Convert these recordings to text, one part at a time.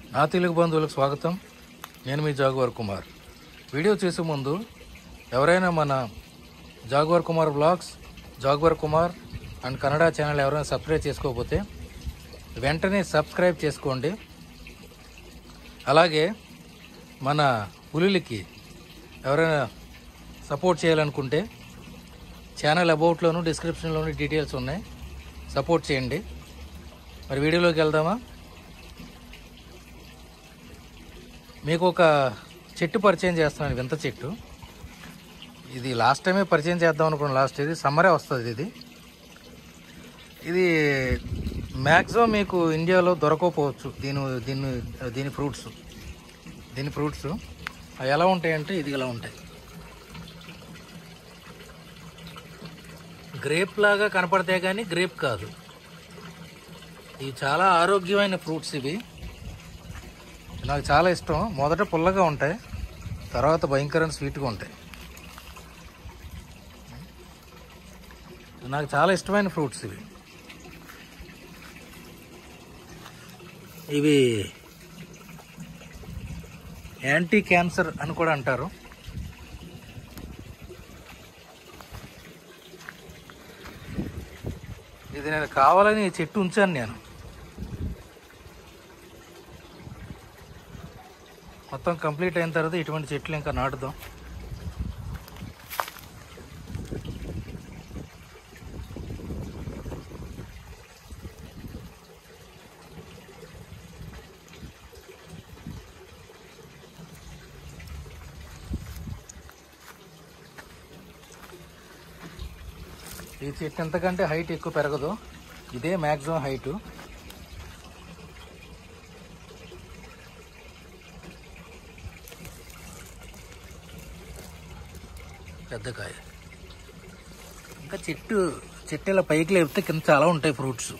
నా తెలుగు బంధువులకు స్వాగతం నేను మీ జాగువర్ కుమార్ వీడియో చేసే ముందు ఎవరైనా మన Jaguar Kumar blogs Jaguar Kumar and Kannada channel ఎవరైనా సబ్స్క్రైబ్ చేసుకోకపోతే వెంటనే సబ్స్క్రైబ్ చేసుకోండి అలాగే మన పులులకి ఎవరైనా సపోర్ట్ చేయాలనుకుంటే ఛానల్ అబౌట్లోను డిస్క్రిప్షన్లోను డీటెయిల్స్ ఉన్నాయి సపోర్ట్ చేయండి మరి వీడియోలోకి వెళ్దామా మీకు ఒక చెట్టు పరిచయం చేస్తున్నాను వింత చెట్టు ఇది లాస్ట్ టైమే పరిచయం చేద్దాం అనుకున్నాను లాస్ట్ ఇది సమ్మరే వస్తుంది ఇది ఇది మ్యాక్సిమం మీకు ఇండియాలో దొరకకపోవచ్చు దీని దీని దీని ఫ్రూట్స్ దీని ఫ్రూట్స్ అవి ఎలా ఉంటాయంటే ఇది ఇలా ఉంటాయి గ్రేప్ లాగా కనపడతాయి కానీ గ్రేప్ కాదు ఇవి చాలా ఆరోగ్యమైన ఫ్రూట్స్ ఇవి నాకు చాలా ఇష్టం మొదట పుల్లగా ఉంటాయి తర్వాత భయంకరమైన స్వీట్గా ఉంటాయి నాకు చాలా ఇష్టమైన ఫ్రూట్స్ ఇవి ఇవి యాంటీ క్యాన్సర్ అని కూడా అంటారు ఇది నేను కావాలని ఈ చెట్టు ఉంచాను నేను మొత్తం కంప్లీట్ అయిన తర్వాత ఇటువంటి చెట్లు ఇంకా నాటుదాం ఈ చెట్టు ఎంతకంటే హైట్ ఎక్కువ పెరగదు ఇదే మ్యాక్సిమం హైటు పెద్ద కాయ ఇంకా చెట్టు చెట్టు ఇలా పైకి లేపితే కింద చాలా ఉంటాయి ఫ్రూట్స్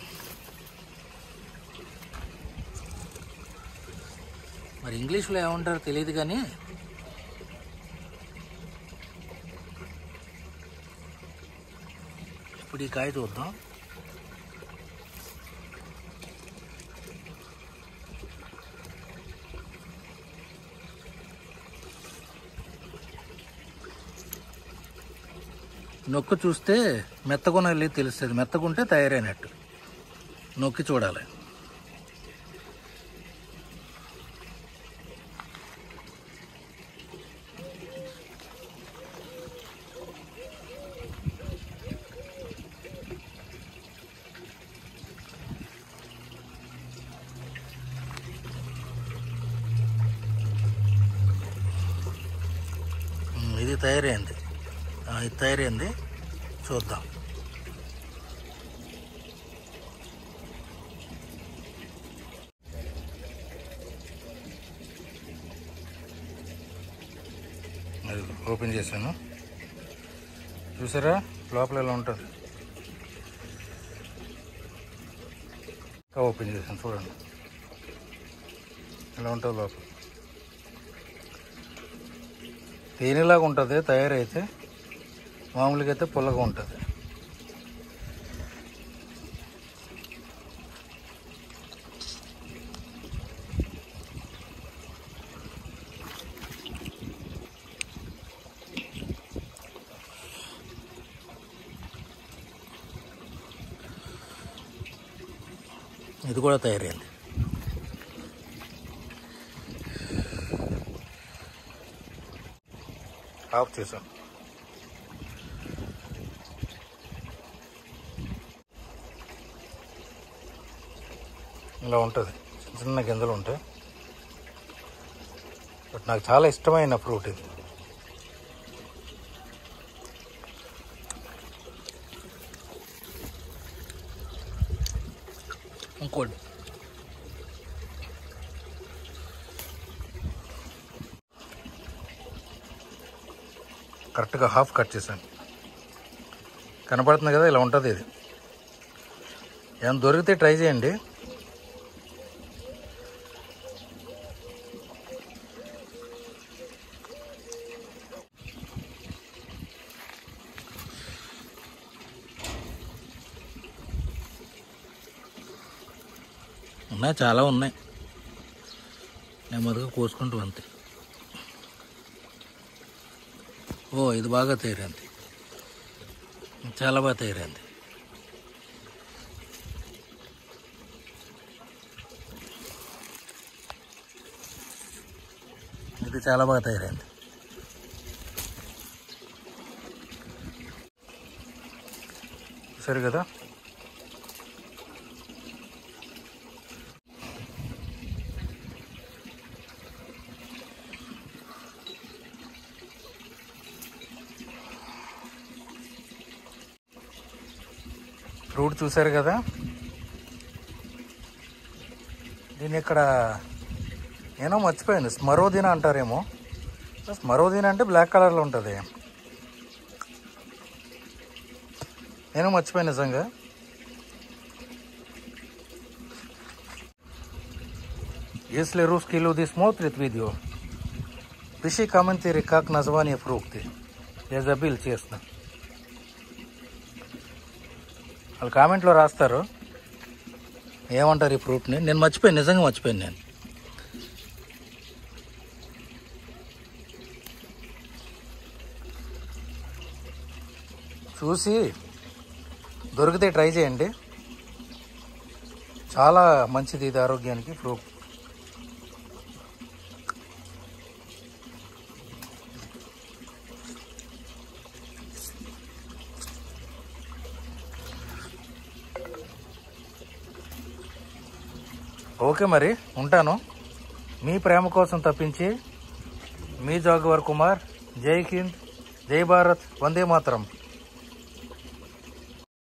మరి ఇంగ్లీష్లో ఏమంటారో తెలియదు కానీ ఇప్పుడు ఈ కాయ చూద్దాం నొక్కు చూస్తే మెత్తగున్న లేదు తెలుస్తుంది మెత్తగుంటే తయారైనట్టు నొక్కి చూడాలి ఉమ్, ఇది తయారైంది ఆ, ఇది తయారైంది చూద్దాం అది ఓపెన్ చేశాను చూసారా లోపల ఇలా ఉంటుంది ఇంకా ఓపెన్ చేశాను చూడండి ఇలా ఉంటుంది లోపల తేనెలాగా ఉంటుంది తయారైతే మామూలుగా అయితే పుల్లగా ఉంటుంది ఇది కూడా తయారైంది ఆఫ్ చేసాం ఇలా ఉంటుంది చిన్న గింజలు ఉంటాయి బట్ నాకు చాలా ఇష్టమైన ఫ్రూట్ ఇది ఇంకోటి కరెక్ట్గా హాఫ్ కట్ చేశాను కనపడుతుంది కదా ఇలా ఉంటుంది ఇది ఏమైనా దొరికితే ట్రై చేయండి ఉన్నాయి చాలా ఉన్నాయి నెమ్మదిగా కోసుకుంటూ అంతే ఓ ఇది బాగా తయారైంది చాలా బాగా తయారైంది ఇది చాలా బాగా తయారైంది సరే కదా ఫ్రూట్ చూసారు కదా దీన్ని ఇక్కడ ఏమో మర్చిపోయింది స్మరోదిన అంటారేమో స్మరోదిన అంటే బ్లాక్ కలర్లో ఉంటుంది నేను మర్చిపోయాను నిజంగా Если русские люди смотрят видео, пиши комментарий, как название фрукты. Я забыл, честно. వాళ్ళు కామెంట్లో రాస్తారు ఏమంటారు ఈ ఫ్రూట్ని నేను మర్చిపోయాను నిజంగా మర్చిపోయాను నేను చూసి దొరికితే ట్రై చేయండి చాలా మంచిది ఇది ఆరోగ్యానికి ఫ్రూట్ ఓకే మరి ఉంటాను మీ ప్రేమ కోసం తప్పించి మీ జాగువర్ కుమార్ జై హింద్ జై భారత్ వందే మాతరం